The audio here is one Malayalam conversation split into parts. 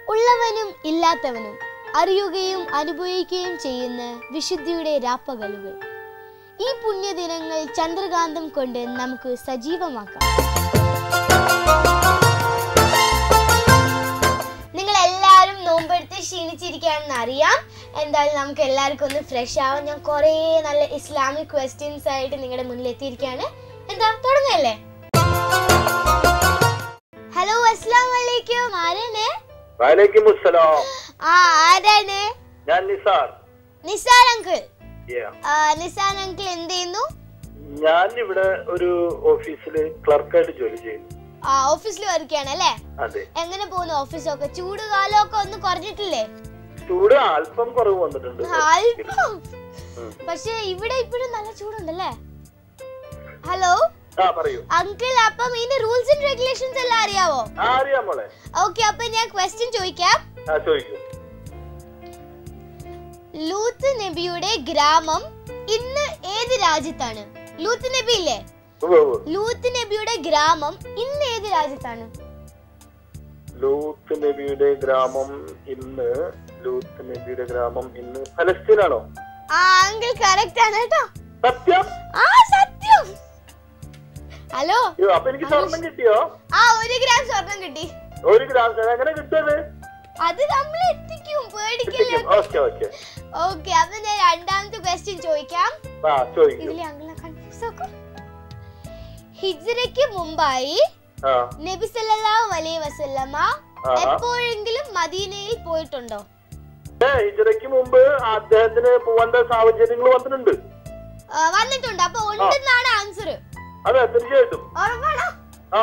ഉള്ളവനും ഇല്ലാത്തവനും അറിയുകയും അനുഭവിക്കുകയും ചെയ്യുന്ന വിശുദ്ധിയുടെ രാപ്പകലുകൾ ഈ പുണ്യദിനങ്ങൾ ചന്ദ്രകാന്തം കൊണ്ട് നമുക്ക് സജീവമാക്കാം നിങ്ങൾ എല്ലാവരും നോമ്പെടുത്ത് ക്ഷീണിച്ചിരിക്കുകയാണെന്ന് അറിയാം എന്തായാലും നമുക്ക് എല്ലാവർക്കും ഒന്ന് ഫ്രഷ് ആവാൻ ഞാൻ കുറേ നല്ല ഇസ്ലാമിക് ക്വസ്റ്റ്യൻസ് ആയിട്ട് നിങ്ങളുടെ മുന്നിൽ എത്തിയിരിക്കുകയാണ് എന്താ തുടങ്ങല്ലേ ഹലോ അസ്സാം വലൈക്കും ആരാണ് വലൈക്കും അസ്സലാം ആ ആരാണ് ഞാൻ Nisar Nisar uncle Yeah. Nisar uncle എന്ത് ചെയ്യുന്നു ഞാൻ ഇവിടെ ഒരു ഓഫീസില് ക്ലർക്കായിട്ട് ജോലി ചെയ്യുന്നു ആ ഓഫീസിൽ വർക്ക് ചെയ്യണം അല്ലേ അതെ എങ്ങനെ പോകുന്നു ഓഫീസൊക്കെ ചൂട് കാലമൊക്കെ ഒന്ന് കുറഞ്ഞിട്ടില്ലേ ചൂട് അല്പം കുറവ് വന്നിട്ടുണ്ട് അല്പം ഉം. പക്ഷെ ഇവിടെ ഇപ്പോഴും നല്ല ചൂടുണ്ടല്ലേ ഹലോ ആ പറയൂ അങ്കിൾ അപ്പം ഇതിന്റെ റൂൾസ് ആൻഡ് റെഗുലേഷൻസ് എല്ലാം അറിയാവോ ആ അറിയാം മോളെ ഓക്കെ അപ്പൊ ഞാൻ ക്വസ്റ്റ്യൻ ചോദിക്കാം ആ ചോദിക്കൂ ലൂത്ത് നബിയുടെ ഗ്രാമം ഇന്ന് ഏത് രാജ്യത്താണ് ലൂത്ത് നബി ഇല്ലേ ഉവ്വ് ഉവ്വ്. ലൂത്ത് നബിയുടെ ഗ്രാമം ഇന്ന് ഏത് രാജ്യത്താണ് ലൂത്ത് നബിയുടെ ഗ്രാമം ഇന്ന് ലൂത്ത് നബിയുടെ ഗ്രാമം ഇന്ന് ഫലസ്തീനാണോ ആ അങ്കിൾ കറക്റ്റ് ആണ് കേട്ടോ സത്യം ആ സത്യം ഹലോ അയ്യോ, അപ്പൊ എനിക്ക് സ്വർണം കിട്ടിയോ ആ ഒരു ഗ്രാം സ്വർണം കിട്ടി ഒരു ഗ്രാം സ്വർണം എങ്ങനെ കിട്ടുന്നത് അത് നമ്മൾ എത്തിക്കും പേടിക്കില്ല ഓക്കെ ഓക്കെ ഓക്കെ അപ്പൊ ഞാൻ രണ്ടാമത്തെ ക്വസ്റ്റ്യൻ ചോദിക്കാം ആ ചോദിക്കൂ ഇതിലെ അങ്കിളെ കൺഫ്യൂസ് ആക്കും ഹിജ്റയ്ക്ക് മുമ്പായി ആ നബി സല്ലല്ലാഹു അലൈഹി വസല്ലമ ആഹാ. എപ്പോഴെങ്കിലും മദീനയിൽ പോയിട്ടുണ്ടോ ഏ ഹിജറയ്ക്ക് മുമ്പ് അദ്ദേഹത്തിന് പോവേണ്ട സാഹചര്യങ്ങൾ വന്നിട്ടുണ്ട് ആ, വന്നിട്ടുണ്ട് അപ്പൊ ഉണ്ടെന്നാണ് ആൻസർ അതെ തീർച്ചയായിട്ടും ഉറപ്പാണോ ആ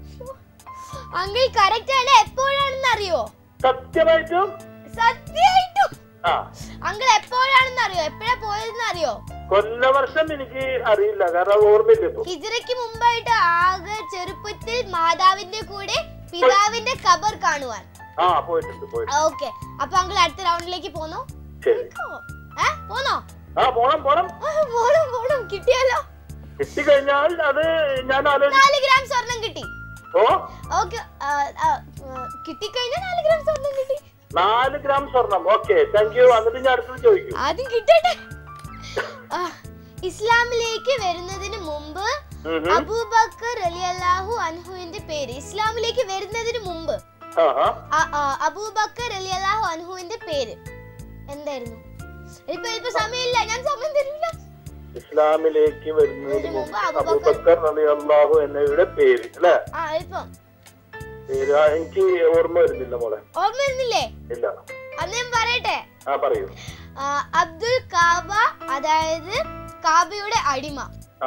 അങ്കിൾ കറക്റ്റ് ആണ് എപ്പോഴാണെന്ന് അറിയോ സത്യമായിട്ടും സത്യമായിട്ടും ആ അങ്കിൾ എപ്പോഴാണെന്ന് അറിയോ എപ്പോഴാ പോയതെന്ന് അറിയോ കൊല്ലവർഷം എനിക്ക് അറിയില്ല കാരണം അത് ഓർമ്മയില്ല ഇപ്പൊ ഹിജ്റയ്ക്ക് മുമ്പായിട്ട് ആകെ ചെറുപ്പത്തിൽ മാതാവിന്റെ കൂടെ പിതാവിന്റെ ഖബർ കാണുവാൻ ആ പോയിട്ടുണ്ട് പോയിട്ടുണ്ട് ഓക്കെ അപ്പൊ അങ്കിൾ അടുത്ത റൗണ്ടിലേക്ക് പോന്നോ ശരി ഏ പോന്നോ ആ പോണം പോണം ആ, പോണം പോണം കിട്ടിയാലോ കിട്ടിക്കഴിഞ്ഞാൽ അത് ഞാൻ ആലോചിച്ചു നാല് ഗ്രാം സ്വർണം കിട്ടി ഓ ഓക്കെ കിട്ടിക്കഴിഞ്ഞാൽ നാല് ഗ്രാം സ്വർണം കിട്ടി നാല് ഗ്രാം സ്വർണം ഓക്കെ താങ്ക് യു എന്നിട്ട് ഞാൻ അടുത്തത് ചോദിക്കും ആദ്യം കിട്ടട്ടെ ആ, ഇസ്ലാമിലേക്ക് വരുന്നതിന് മുമ്പ് ഉം ഹും. അബൂബക്കർ റളിയല്ലാഹു അൻഹുവിന്റെ പേര് ഇസ്ലാമിലേക്ക് വരുന്നതിന് മുമ്പ് ആഹാ. ആ, ആ, അബൂബക്കർ റളിയല്ലാഹു അൻഹുവിന്റെ പേര് എന്തായിരുന്നു ഇപ്പൊ ഇപ്പൊ സമയമില്ല ഞാൻ സമയം തരില്ല ഇസ്ലാമിലേക്ക് വരുന്നതിന് ഇതിനു മുമ്പ് മുമ്പ് അബൂബക്കർ- അബൂബക്കർ അലി അള്ളാഹു എന്നവരുടെ പേര് അല്ലെ ആ ഇപ്പം പേര് ആ, എനിക്ക് ഓർമ്മ വരുന്നില്ല മോളെ ഓർമ്മ വരുന്നില്ലേ ഇല്ല അന്ന് ഞാൻ പറയട്ടെ ആ പറയൂ ആ, അബ്ദുൽ കാബ അതായത് കാബയുടെ അടിമ ആ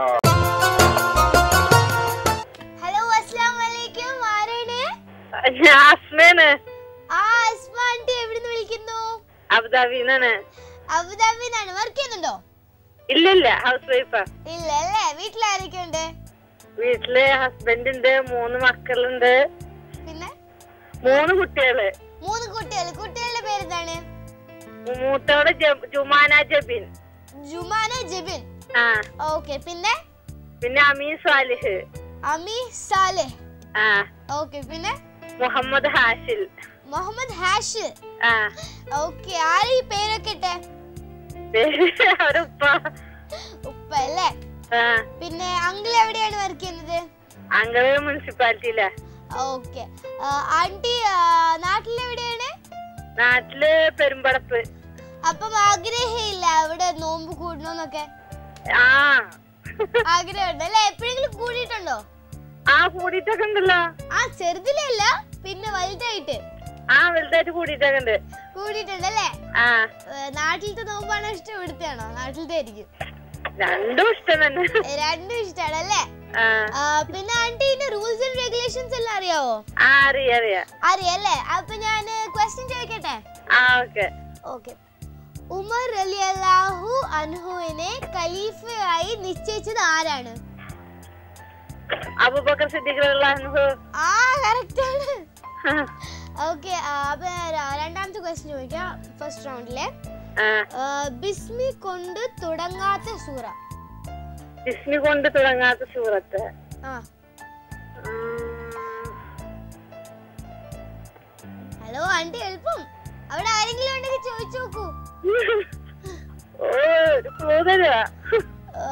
ഹലോ അസ്സാം വലൈക്കും ആരാണ് ജാസ്മിന് ആ അസ്മ ആന്റി എവിടുന്ന് വിളിക്കുന്നു അബുദാബിന്നാണ് അബുദാബിന്നാണ് വർക്ക് ചെയ്യുന്നുണ്ടോ ഇല്ലില്ല ഹൗസ് വൈഫാ ഇല്ല അല്ലേ വീട്ടിലാരൊക്കെ ഉണ്ട് വീട്ടില് ഹസ്ബൻഡ് ഉണ്ട് മൂന്ന് മക്കളുണ്ട് പിന്നെ മൂന്ന് കുട്ടികള് മൂന്ന് കുട്ടികൾ കുട്ടികളുടെ പേരെന്താണ് മൂത്തോടെ ജബ്- ജുമാന ജബിൻ ജുമാന ജെബിൻ ആ ഓക്കെ പിന്നെ പിന്നെ അമീൻ സാലിഹ് അമി സാലെഹ് ആ ഓക്കെ പിന്നെ മുഹമ്മദ് ഹാഷിൽ മുഹമ്മദ് ഹാഷ് ആ ഓക്കെ ആരാ ഈ പേരൊക്കെ ഇട്ടെ പേര് അവരുപ്പ ഉപ്പ അല്ലേ ആ പിന്നെ അങ്കിൾ എവിടെയാണ് വർക്ക് ചെയ്യുന്നത് അങ്ങള് മുനിസിപ്പാലിറ്റിയിലാ ഓക്കെ ആന്റി നാട്ടിലെവിടെയാണ് നാട്ടില് പെരുമ്പടപ്പ് അപ്പം ആഗ്രഹമില്ല അവിടെ നോമ്പ് കൂടണമെന്നൊക്കെ ആ ആഗ്രഹമുണ്ട് അല്ലെ എപ്പോഴെങ്കിലും കൂടിയിട്ടുണ്ടോ ആ കൂടിയിട്ടൊക്കെ ഉണ്ടല്ലോ ആ ചെറുതിലല്ല പിന്നെ വലുതായിട്ട് ആ വലുതായിട്ട് കൂടിയിട്ടൊക്കെ ഉണ്ട് കൂടിയിട്ടുണ്ട് അല്ലേ ആ നാട്ടിലത്തെ നോമ്പാണോ ഇഷ്ടം ഇവിടുത്തെയാണോ നാട്ടിലത്തെ ആയിരിക്കും രണ്ടും ഇഷ്ടം തന്നെ ഏ, രണ്ടും ഇഷ്ടമാണ് അല്ലേ ആ ആ, പിന്നെ ആന്റി ഇതിന്റെ റൂൾസ് ആൻഡ് റെഗുലേഷൻസ് എല്ലാം അറിയാവോ ആ അറിയാം അറിയാം അറിയല്ലേ അപ്പൊ ഞാൻ ക്വസ്റ്റ്യൻ ചോദിക്കട്ടെ ആ ഓക്കെ ഓക്കെ ഉമർ അലി അല്ലാഹു അൻഹുവിനെ ഖലീഫയായി നിശ്ചയിച്ചത് ആരാണ് അബൂബക്കർ സിദ്ദീഖ് റളിയല്ലാഹു ആ കറക്റ്റ് ആണ് ഓക്കെ അപ്പൊ ര- രണ്ടാമത്തെ ക്വസ്റ്റ്യൻ ചോദിക്കാം ഫസ്റ്റ് റൗണ്ടിലെ ആ ബിസ്മി കൊണ്ട് തുടങ്ങാത്ത സൂറ ജിസ്മി കൊണ്ട് തുടങ്ങാത്ത സൂറത്ത് ആ ഉം, ഹലോ ആന്റി എളുപ്പം അവിടെ ആരെങ്കിലും ഉണ്ടെങ്കിൽ ചോദിച്ചു നോക്കൂ ഓ ഒരു ക്ലൂ തരുവാ ആ,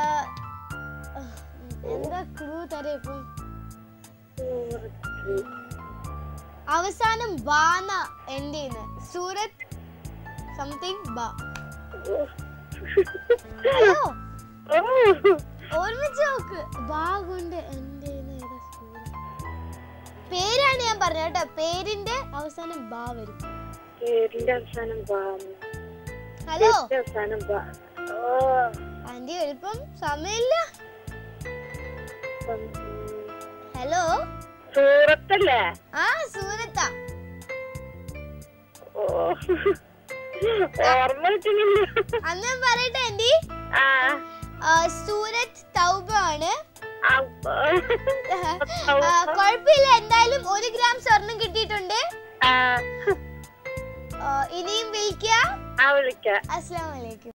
എന്താ ക്ലൂ തരാ ഇപ്പം അവസാനം ബാന എന്റെ സൂരത് സംതിങ് ബാ ഹലോ ഓ ഓർമ്മിച്ച് നോക്ക് ബാ കൊണ്ട് എന്റെ പേരാണ് ഞാൻ പറഞ്ഞ കേട്ടോ പേരിന്റെ അവസാനം ബാ വരും പേരിന്റെ അവസാനം ബാ ഹലോ പേരിന്റെ അവസാനം ബാ ഓ ആന്റി എളുപ്പം സമയമില്ല ഹലോ സൂറത്തല്ലേ ആ സൂരത്താ ഓ ഓർമ്മ കിട്ടുന്നില്ല അന്ന് ഞാൻ പറയട്ടെ ആന്റി ആ ആ, സൂരത് തൗബ ആണ് അപ്പ- ആ, കുഴപ്പമില്ല എന്തായാലും ഒരു ഗ്രാം സ്വർണം കിട്ടിയിട്ടുണ്ട് ആ ആ, ഇനിയും വിളിക്കാം ആ വിളിക്കാം അസ്സാം വലൈക്കും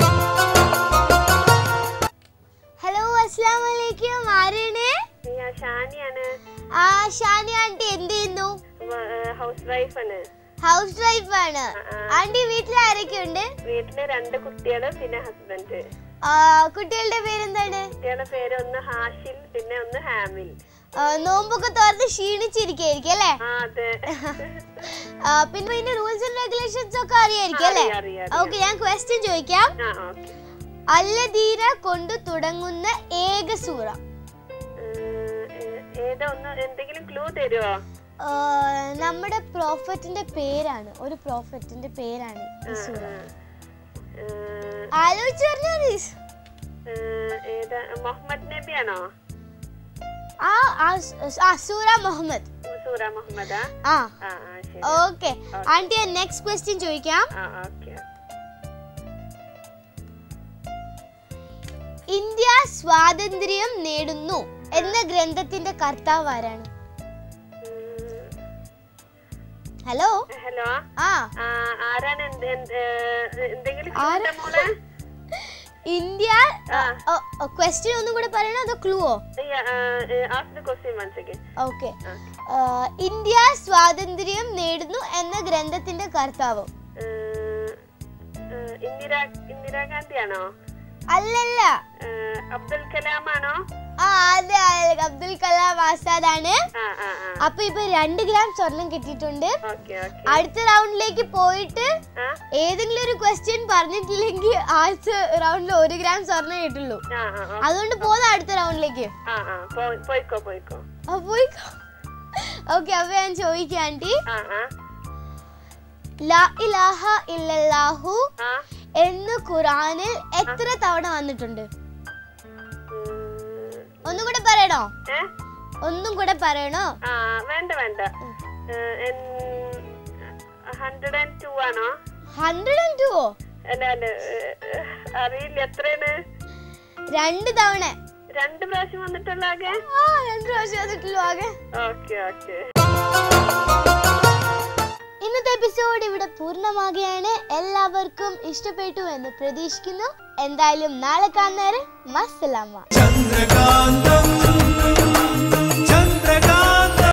ഹലോ അസ്സാം വലൈക്കും ആരാണ് ഞാൻ ഷാനിയാണ് ആ ഷാനി ആന്റി എന്ത് ചെയ്യുന്നു ഹൗസ് വൈഫാണ് ഹൗസ് വൈഫ് ആണ് ആന്റി വീട്ടിൽ ആരൊക്കെ ഉണ്ട് വീട്ടില് രണ്ട് കുട്ടികള് പിന്നെ ഹസ്ബൻഡ് ആ, കുട്ടികളുടെ പേരെന്താണ് കുട്ടികളുടെ പേര് ഒന്ന് ഹാഷിൽ പിന്നെ ഒന്ന് ഹാമിൽ ആ, നോമ്പൊക്കെ തുറന്ന് ക്ഷീണിച്ചിരിക്കായിരിക്കും അല്ലേ ആ അതെ ആ, പിന്നെ ഇതിന്റെ റൂൾസ് ആൻഡ് റെഗുലേഷൻസ് ഒക്കെ അറിയായിരിക്കും അല്ലേ അറിയാം, അറിയാം, അറിയാം. ഓക്കെ ഞാൻ ക്വസ്റ്റ്യൻ ചോദിക്കാം ആ ഓക്കെ അല്ലദീന കൊണ്ട് തുടങ്ങുന്ന ഏക സൂറ ഏതാ ഒന്ന് എന്തെങ്കിലും ക്ലൂ തരുമോ ആ, നമ്മുടെ പ്രോഫറ്റിന്റെ പേരാണ് ഒരു പ്രോഫറ്റിന്റെ പേരാണ് ഈ സൂറ ആലോചിച്ച് പറഞ്ഞാൽ മതി. ഏതാ മുഹമ്മദ് നബിയാണോ ആ ആ സ്- ആ സൂറ മുഹമ്മദ് സൂറ മുഹമ്മദാ ആ ആ ആ ശരി ഓക്കെ ആന്റി നെക്സ്റ്റ് ക്വസ്റ്റ്യൻ ചോദിക്കാം ആ ഓക്കെ ഇന്ത്യ സ്വാതന്ത്ര്യം നേടുന്നു എന്ന ഗ്രന്ഥത്തിന്റെ കർത്താവ് ആരാണ് ഹലോ ഹലോ ആ ആ ആരാണ് എന്ത് എന്ത് എന്തെങ്കിലും ആരാ? clue ഉണ്ടോ മോളെ ഇന്ത്യ ആ. ക്വസ്റ്റ്യൻ ഒന്നും കൂടെ പറയണോ അതോ ക്ലൂവോ ask the question once again okay India സ്വാതന്ത്ര്യം നേടുന്നു എന്ന ഗ്രന്ഥത്തിന്റെ കർത്താവ് ഇന്ദിരാ ഇന്ദിരാഗാന്ധിയാണോ അല്ലല്ല ഏഹ്, അബ്ദുൽ കലാം ആണോ ആ അതെ അതെ, അബ്ദുൽ കലാം ആസാദ് ആണ് ആ ആ ആ അപ്പൊ ഇപ്പൊ രണ്ട് ഗ്രാം സ്വർണം കിട്ടിയിട്ടുണ്ട് ഓക്കെ ഓക്കെ അടുത്ത റൗണ്ടിലേക്ക് പോയിട്ട് ആ ഏതെങ്കിലും ഒരു ക്വസ്റ്റ്യൻ പറഞ്ഞിട്ടില്ലെങ്കിൽ ആദ്യത്തെ റൗണ്ടിൽ ഒരു ഗ്രാം സ്വർണം കിട്ടുള്ളൂ ആ ആ ആ, അതുകൊണ്ട് പോന്ന അടുത്ത റൗണ്ടിലേക്ക് ആ ആ പോ- പോയിക്കോ പോയിക്കോ ഓക്കെ അപ്പൊ ഞാൻ ചോദിക്കാം ആന്റി ആ ആ ലാ ഇലാഹ ഇല്ലല്ലാഹു ആ എന്ന് ഖുറാനിൽ എത്ര തവണ വന്നിട്ടുണ്ട് ഉം, ഒന്നും കൂടെ പറയണോ ഏ ഒന്നും കൂടെ പറയണോ ആ വേണ്ട വേണ്ട ഹൺഡ്രഡ് ആൻഡ് ടു ആണോ ഹൺഡ്രഡ് ആൻഡ് ടുവോ അല്ല അല്ല ഏഹ്, അറിയില്ല എത്രയാണ് രണ്ട് തവണ രണ്ട് പ്രാവശ്യം വന്നിട്ടുള്ള ആകെ ആ രണ്ട് പ്രാവശ്യം വന്നിട്ടുള്ളൂ ആകെ ഓക്കെ ഓക്കെ ഇന്നത്തെ എപ്പിസോഡ് ഇവിടെ പൂർണ്ണമാകുകയാണ് എല്ലാവർക്കും ഇഷ്ടപ്പെട്ടു എന്ന് പ്രതീക്ഷിക്കുന്നു എന്തായാലും നാളെ കാണുന്നവരെ മസ്സലാമ ചന്ദ്രകാന്തം